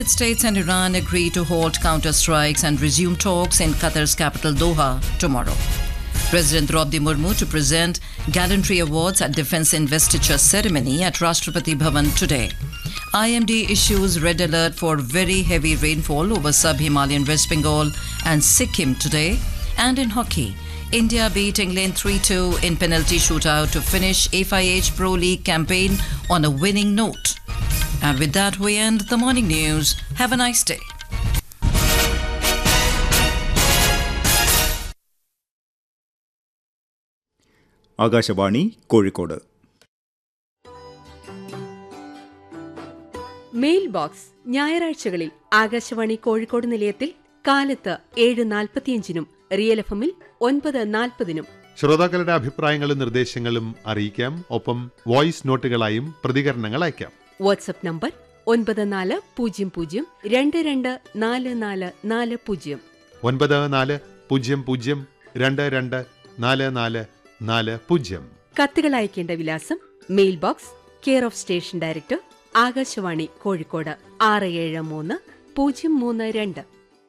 United States and Iran agree to halt counter strikes and resume talks in Qatar's capital Doha tomorrow. President Draupadi Murmu to present gallantry awards at defense investiture ceremony at Rashtrapati Bhavan today. IMD issues red alert for very heavy rainfall over sub-Himalayan West Bengal and Sikkim today. And in hockey, India beat England 3-2 in penalty shootout to finish FIH Pro League campaign on a winning note. And with that, we end the morning news. Have a nice day. Akashvani Kozhikode mail box ഞായറാഴ്ചകളിൽ ആകാശവാണി കോഴിക്കോട് നിലയത്തിൽ കാലത്ത് ഏഴ് നാൽപ്പത്തിയഞ്ചിനും real F എമ്മിൽ ഒൻപത് നാൽപ്പതിനും ശ്രോതാക്കളുടെ അഭിപ്രായങ്ങളും നിർദ്ദേശങ്ങളും അറിയിക്കാം ഒപ്പം വോയിസ് നോട്ടുകളായും പ്രതികരണങ്ങൾ അയക്കാം വാട്സപ്പ് നമ്പർ ഒൻപത് നാല് പൂജ്യം പൂജ്യം രണ്ട് രണ്ട് നാല് നാല് നാല് പൂജ്യം ഒൻപത് നാല് പൂജ്യം പൂജ്യം രണ്ട് രണ്ട് നാല് നാല് നാല് പൂജ്യം കത്തുകൾ അയക്കേണ്ട വിലാസം mail box care of station director Akashvani Kozhikode ആറ് ഏഴ് മൂന്ന് പൂജ്യം മൂന്ന് രണ്ട്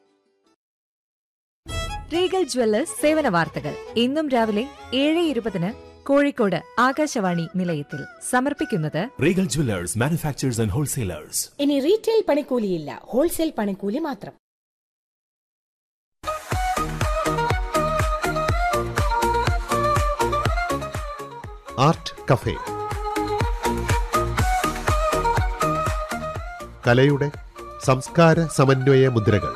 റീഗൽ ജ്വല്ലേഴ്സ് സേവന വാർത്തകൾ ഇന്നും രാവിലെ ഏഴ് ഇരുപതിന് കോഴിക്കോട് ആകാശവാണി നിലയത്തിൽ സമർപ്പിക്കുന്നത് Regal Jewelers, manufacturers and wholesalers. ഇനി റീറ്റെയിൽ പണിക്കൂലിയില്ല ഹോൾസെയിൽ പണിക്കൂലി മാത്രം ആർട്ട് കഫേ കലയുടെ സംസ്കാര സമന്വയ മുദ്രകൾ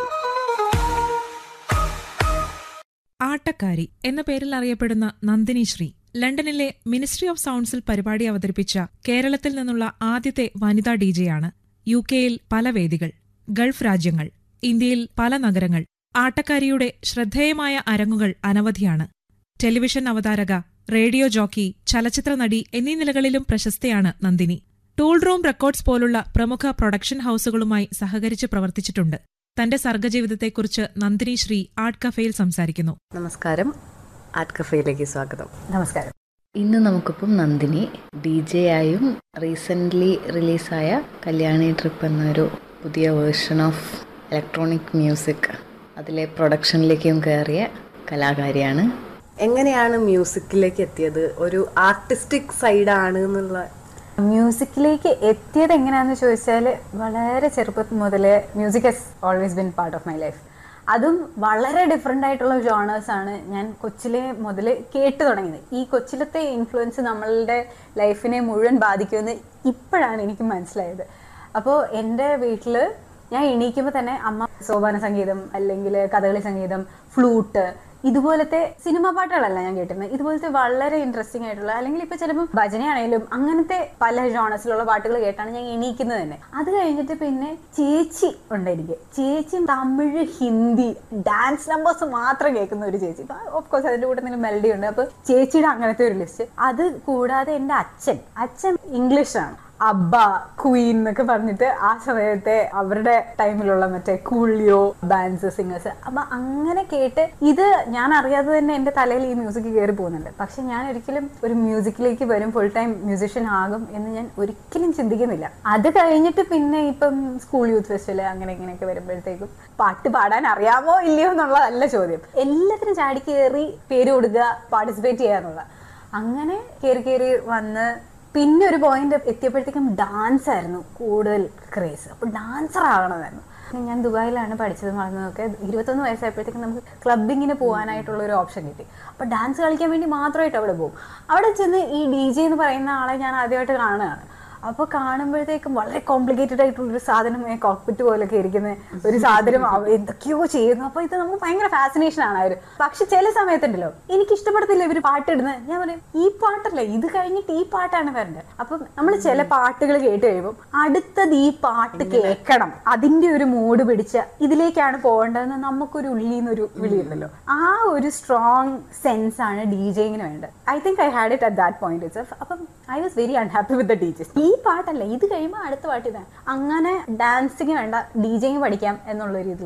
ആട്ടക്കാരി എന്ന പേരിൽ അറിയപ്പെടുന്ന നന്ദിനി ശ്രീ ലണ്ടനിലെ മിനിസ്ട്രി ഓഫ് സൗണ്ട്സിൽ പരിപാടി അവതരിപ്പിച്ച കേരളത്തിൽ നിന്നുള്ള ആദ്യത്തെ വനിതാ ഡിജെയാണ് യു കെയിൽ പല വേദികൾ ഗൾഫ് രാജ്യങ്ങൾ ഇന്ത്യയിൽ പല നഗരങ്ങൾ ആട്ടക്കാരിയുടെ ശ്രദ്ധേയമായ അരങ്ങുകൾ അനവധിയാണ് ടെലിവിഷൻ അവതാരക റേഡിയോ ജോക്കി ചലച്ചിത്ര നടി എന്നീ നിലകളിലും പ്രശസ്തയാണ് നന്ദിനി ടൂൾ റൂം റെക്കോർഡ്സ് പോലുള്ള പ്രമുഖ പ്രൊഡക്ഷൻ ഹൌസുകളുമായി സഹകരിച്ച് പ്രവർത്തിച്ചിട്ടുണ്ട് തന്റെ സർഗജീവിതത്തെക്കുറിച്ച് നന്ദിനി ശ്രീ ആർട്ട് കഫേയിൽ സംസാരിക്കുന്നു നമസ്കാരം ആർട്ട് കഫേയിലേക്ക് സ്വാഗതം നമസ്കാരം ഇന്ന് നമുക്കിപ്പം നന്ദിനി ഡി ജെ ആയും റീസെൻ്റ്ലി റിലീസായ കല്യാണി ട്രിപ്പ് എന്നൊരു പുതിയ വേർഷൻ ഓഫ് ഇലക്ട്രോണിക് മ്യൂസിക് അതിലെ പ്രൊഡക്ഷനിലേക്കും കയറിയ കലാകാരിയാണ് എങ്ങനെയാണ് മ്യൂസിക്കിലേക്ക് എത്തിയത് ഒരു ആർട്ടിസ്റ്റിക് സൈഡാണ് എന്നുള്ള മ്യൂസിക്കിലേക്ക് എത്തിയത് എങ്ങനെയാന്ന് ചോദിച്ചാൽ വളരെ ചെറുപ്പം മുതലേ music has always been part of my life അതും വളരെ ഡിഫറെൻ്റ് ആയിട്ടുള്ള ജോണേഴ്സ് ആണ് ഞാൻ കൊച്ചിലെ മുതൽ കേട്ട് തുടങ്ങിയത് ഈ കൊച്ചിലത്തെ ഇൻഫ്ലുവൻസ് നമ്മളുടെ ലൈഫിനെ മുഴുവൻ ബാധിക്കുമെന്ന് ഇപ്പോഴാണ് എനിക്ക് മനസ്സിലായത് അപ്പോൾ എൻ്റെ വീട്ടിൽ ഞാൻ എണീക്കുമ്പോൾ തന്നെ അമ്മ സോപാന സംഗീതം അല്ലെങ്കിൽ കഥകളി സംഗീതം ഫ്ലൂട്ട് ഇതുപോലത്തെ സിനിമ പാട്ടുകളല്ല ഞാൻ കേട്ടിരുന്നത് ഇതുപോലത്തെ വളരെ ഇൻട്രസ്റ്റിംഗ് ആയിട്ടുള്ള അല്ലെങ്കിൽ ഇപ്പൊ ചിലപ്പോൾ ഭജനയാണേലും അങ്ങനത്തെ പല ജോണസിലുള്ള പാട്ടുകൾ കേട്ടാണ് ഞാൻ എണീക്കുന്നത് തന്നെ അത് കഴിഞ്ഞിട്ട് പിന്നെ ചേച്ചി ഉണ്ട് എനിക്ക് ചേച്ചി തമിഴ് ഹിന്ദി ഡാൻസ് നമ്പേഴ്സ് മാത്രം കേൾക്കുന്ന ഒരു ചേച്ചി ഓഫ് കോഴ്സ് അതിന്റെ കൂടെ എന്തെങ്കിലും മെലഡി ഉണ്ട് അപ്പൊ ചേച്ചിയുടെ അങ്ങനത്തെ ഒരു ലിസ്റ്റ് അത് കൂടാതെ എൻ്റെ അച്ഛൻ അച്ഛൻ ഇംഗ്ലീഷാണ് അബ്ബ ക്വീൻ എന്നൊക്കെ പറഞ്ഞിട്ട് ആ സമയത്തെ അവരുടെ ടൈമിലുള്ള മറ്റേ കൂളിയോ ബാൻസ് സിംഗേഴ്സ് അപ്പൊ അങ്ങനെ കേട്ട് ഇത് ഞാൻ അറിയാതെ തന്നെ എന്റെ തലയിൽ ഈ മ്യൂസിക് കയറി പോകുന്നുണ്ട് പക്ഷെ ഞാൻ ഒരിക്കലും ഒരു മ്യൂസിക്കിലേക്ക് വരും ഫുൾ ടൈം മ്യൂസിഷ്യൻ ആകും എന്ന് ഞാൻ ഒരിക്കലും ചിന്തിക്കുന്നില്ല അത് കഴിഞ്ഞിട്ട് പിന്നെ ഇപ്പം സ്കൂൾ യൂത്ത് ഫെസ്റ്റിവൽ അങ്ങനെ ഇങ്ങനെയൊക്കെ വരുമ്പോഴത്തേക്കും പാട്ട് പാടാൻ അറിയാമോ ഇല്ലയോ എന്നുള്ളതല്ല ചോദ്യം എല്ലാത്തിനും ചാടി കയറി പേര് കൊടുക്കുക പാർട്ടിസിപ്പേറ്റ് ചെയ്യാന്നുള്ള അങ്ങനെ കയറി കയറി വന്ന് പിന്നെ ഒരു പോയിന്റ് എത്തിയപ്പോഴത്തേക്കും ഡാൻസ് ആയിരുന്നു കൂടുതൽ ക്രേസ് അപ്പോൾ ഡാൻസർ ആകണമായിരുന്നു ഞാൻ ദുബായിലാണ് പഠിച്ചത് വളർന്നതൊക്കെ ഇരുപത്തൊന്ന് വയസ്സായപ്പോഴത്തേക്കും നമുക്ക് ക്ലബിങ്ങിന് പോകാനായിട്ടുള്ള ഒരു ഓപ്ഷൻ കിട്ടി അപ്പോൾ ഡാൻസ് കളിക്കാൻ വേണ്ടി മാത്രമായിട്ട് അവിടെ പോകും അവിടെ ചെന്ന് ഈ ഡി ജെ എന്ന് പറയുന്ന ആളെ ഞാൻ ആദ്യമായിട്ട് കാണുകയാണ് അപ്പോൾ കാണുമ്പോഴത്തേക്കും വളരെ കോംപ്ലിക്കേറ്റഡ് ആയിട്ടുള്ള ഒരു സാധനം കോക്പിറ്റ് പോലൊക്കെ ഇരിക്കുന്ന ഒരു സാധനം അവ- എന്തൊക്കെയോ ചെയ്യുന്നു അപ്പോൾ ഇത് നമുക്ക് ഭയങ്കര ഫാസിനേഷൻ ആണ് അവർ പക്ഷെ ചില സമയത്തുണ്ടല്ലോ എനിക്ക് ഇഷ്ടപ്പെടത്തില്ല ഇവർ പാട്ടിടുന്നത് ഞാൻ പറയും ഈ പാട്ടല്ല ഇത് കഴിഞ്ഞിട്ട് ഈ പാട്ടാണ് വരേണ്ടത് അപ്പം നമ്മൾ ചില പാട്ടുകൾ കേട്ട് കഴിയുമ്പോൾ അടുത്തത് ഈ പാട്ട് കേൾക്കണം അതിന്റെ ഒരു മൂഡ് പിടിച്ച ഇതിലേക്കാണ് പോകേണ്ടതെന്ന് നമുക്കൊരു ഉള്ളിൽ നിന്നൊരു വിളിയുണ്ടല്ലോ ആ ഒരു സ്ട്രോങ് സെൻസ് ആണ് ഡി ജെയിങ്ങിന് വേണ്ടത് I think I had it at that point itself അപ്പം I was very unhappy with the teachers ഈ പാട്ടല്ല ഇത് കഴിയുമ്പോൾ അടുത്ത പാട്ട് ഇതാണ് അങ്ങനെ ഡാൻസിങ് വേണ്ട ഡി ജെയിങ് പഠിക്കാം എന്നുള്ള ഒരു ഇതിലെത്തി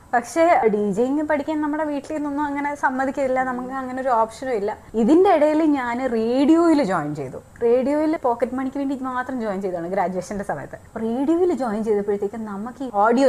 പക്ഷേ ഡി ജെയിങ് പഠിക്കാൻ നമ്മുടെ വീട്ടിൽ നിന്നൊന്നും അങ്ങനെ സമ്മതിക്കില്ല നമുക്ക് അങ്ങനെ ഒരു ഓപ്ഷനും ഇല്ല ഇതിന്റെ ഇടയിൽ ഞാൻ റേഡിയോയിൽ ജോയിൻ ചെയ്തു റേഡിയോയിൽ പോക്കറ്റ് മണിക്ക് വേണ്ടി മാത്രം ജോയിൻ ചെയ്തതാണ് ഗ്രാജുവേഷന്റെ സമയത്ത് റേഡിയോയിൽ ജോയിൻ ചെയ്തപ്പോഴത്തേക്കും നമുക്ക് ഈ ഓഡിയോ